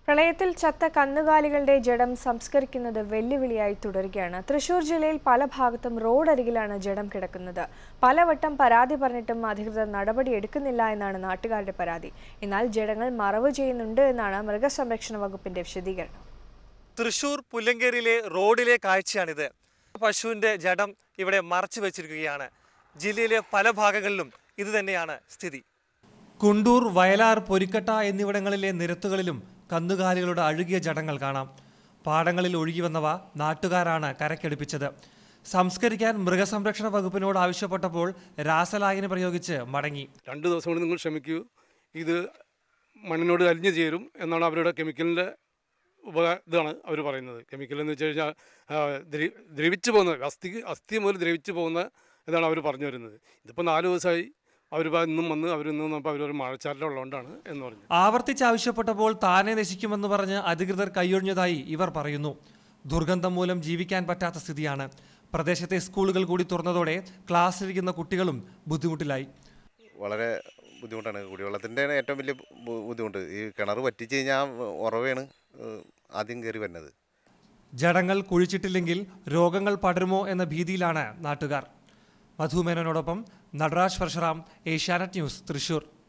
പ്രളയത്തിൽ ചത്ത കന്നുകാലികളുടെ ജഡം സംസ്കരിക്കുന്നത് വെല്ലുവിളിയായി തുടരുകയാണ് തൃശൂർ ജില്ലയിൽ പല ഭാഗത്തും റോഡരികിലാണ് ജഡം കിടക്കുന്നത് പലവട്ടം പരാതി പറഞ്ഞിട്ടും അധികൃതർ നടപടി എടുക്കുന്നില്ല എന്നാണ് നാട്ടുകാരുടെ പരാതി എന്നാൽ ജഡങ്ങൾ മറവ് ചെയ്യുന്നുണ്ട് എന്നാണ് മൃഗസംരക്ഷണ വകുപ്പിന്റെ വിശദീകരണം തൃശൂർ പുല്ലങ്കേരിയിലെ റോഡിലെ കാഴ്ചയാണിത് പശുവിൻ്റെ ജഡം ഇവിടെ മറച്ചു വെച്ചിരിക്കുകയാണ് ജില്ലയിലെ പല ഭാഗങ്ങളിലും ഇത് തന്നെയാണ് സ്ഥിതി കുണ്ടൂർ വയലാർ പൊരിക്കട്ട എന്നിവിടങ്ങളിലെ നിരത്തുകളിലും കന്നുകാലികളുടെ അഴുകിയ ജഡങ്ങൾ കാണാം പാടങ്ങളിൽ ഒഴുകി വന്നവ നാട്ടുകാരാണ് കരക്കെടുപ്പിച്ചത് സംസ്കരിക്കാൻ മൃഗസംരക്ഷണ വകുപ്പിനോട് ആവശ്യപ്പെട്ടപ്പോൾ രാസലായനി പ്രയോഗിച്ച് മടങ്ങി രണ്ട് ദിവസം കൊണ്ട് നിങ്ങൾ ക്ഷമിക്കൂ ഇത് മണ്ണിനോട് അലിഞ്ഞു ചേരും എന്നാണ് അവരുടെ കെമിക്കലിൻ്റെ ഉപ ഇതാണ് അവർ പറയുന്നത് കെമിക്കൽ എന്ന് വെച്ച് കഴിഞ്ഞാൽ ആ, ദ്രവി- ദ്രവിച്ചു പോകുന്നത് അസ്ഥി അസ്ഥി മുതൽ ദ്രവിച്ചു പോകുന്ന ഇതാണ് അവർ പറഞ്ഞു വരുന്നത് ഇതിപ്പോൾ നാല് ദിവസമായി അവർ ഇന്നും വന്ന് അവർ ഇന്നും വന്നപ്പോൾ അവരൊരു മഴച്ചാറ്റലുള്ളതുകൊണ്ടാണ് എന്ന് പറഞ്ഞു ആവർത്തിച്ചാവശ്യപ്പെട്ടപ്പോൾ താനെ നശിക്കുമെന്ന് പറഞ്ഞ് അധികൃതർ കൈയൊഴിഞ്ഞതായി ഇവർ പറയുന്നു ദുർഗന്ധം മൂലം ജീവിക്കാൻ പറ്റാത്ത സ്ഥിതിയാണ് പ്രദേശത്തെ സ്കൂളുകൾ കൂടി തുറന്നതോടെ ക്ലാസ്സിലിരിക്കുന്ന കുട്ടികളും ബുദ്ധിമുട്ടിലായി വളരെ ബുദ്ധിമുട്ടാണ് കുടിവെള്ളത്തിൻ്റെ ഏറ്റവും വലിയ ബു- ബുദ്ധിമുട്ട് ഈ കിണർ വറ്റിച്ച് കഴിഞ്ഞാൽ ഉറവയാണ് ഏഹ്, ആദ്യം കയറി വരുന്നത് ജഡങ്ങൾ കുഴിച്ചിട്ടില്ലെങ്കിൽ രോഗങ്ങൾ പടരുമോ എന്ന ഭീതിയിലാണ് നാട്ടുകാർ മധുമേനോനോടൊപ്പം നടരാജ് പരശുറാം ഏഷ്യാനെറ്റ് ന്യൂസ് തൃശൂർ